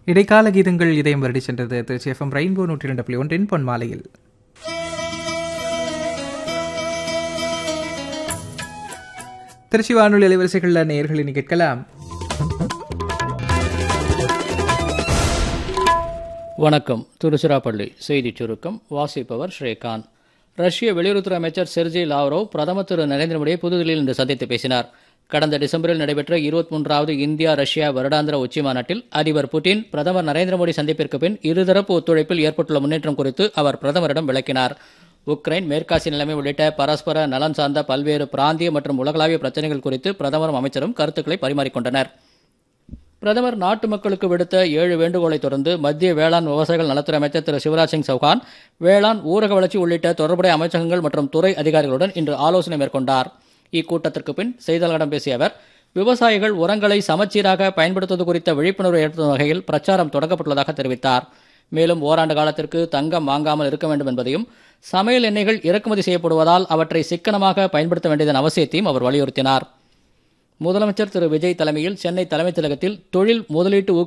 இடைக்கால கீதங்கள் இதயம் வருடி சென்றது திருச்சி எஃப்எம் ரெயின்போ நூற்றி இரண்டு புள்ளி ஒன்றின் பொன் மாலையில் திருச்சி வானொலி அலைவரிசைகளில் நேயர்கள் இனி கேட்கலாம் வணக்கம் திருச்சிராப்பள்ளி செய்திச் சுருக்கம் வாசிப்பவர் ஸ்ரீகாந்த் ரஷ்ய வெளியுறவுத்துறை அமைச்சர் செர்ஜி லாவ்ரோவ் பிரதமர் திரு நரேந்திர மோடியை புதுதில்லியில் இன்று சந்தித்து பேசினார் கடந்த டிசம்பரில் நடைபெற்ற இருபத்தி மூன்றாவது இந்தியா ரஷ்யா வருடாந்திர உச்சி மாநாட்டில் அதிபர் புட்டின் பிரதமர் நரேந்திர மோடி சந்திப்பிற்கு பின் இருதரப்பு ஒத்துழைப்பில் ஏற்பட்டுள்ள முன்னேற்றம் குறித்து அவர் பிரதமரிடம் விளக்கினார் உக்ரைன் மேற்காசிய நிலைமை உள்ளிட்ட பரஸ்பர நலன் சார்ந்த பல்வேறு பிராந்திய மற்றும் உலகளாவிய பிரச்சனைகள் குறித்து பிரதமரும் அமைச்சரும் கருத்துக்களை பரிமாறிக்கொண்டனர் பிரதமர் நாட்டு மக்களுக்கு விடுத்த ஏழு வேண்டுகோளை தொடர்ந்து மத்திய வேளாண் விவசாயிகள் நலத்துறை அமைச்சர் திரு சிவராஜ் சிங் சௌகான் வேளாண் ஊரக வளர்ச்சி உள்ளிட்ட தொடர்புடைய அமைச்சகங்கள் மற்றும் துறை அதிகாரிகளுடன் இன்று ஆலோசனை மேற்கொண்டார் இக்கூட்டத்திற்கு பின் செய்தியாளர்களிடம் பேசிய அவர் விவசாயிகள் உரங்களை சமச்சீராக பயன்படுத்துவது குறித்த விழிப்புணர்வு ஏற்படுத்தும் வகையில் பிரச்சாரம் தொடங்கப்பட்டுள்ளதாக தெரிவித்தார் மேலும் ஓராண்டு காலத்திற்கு தங்கம் வாங்காமல் இருக்க வேண்டும் என்பதையும் சமையல் எண்ணெய்கள் இறக்குமதி செய்யப்படுவதால் அவற்றை சிக்கனமாக பயன்படுத்த வேண்டியதன் அவசியத்தையும் அவர் வலியுறுத்தினார் முதலமைச்சர் திரு விஜய் தலைமையில் சென்னை தலைமைச் செயலகத்தில் தொழில் முதலீட்டு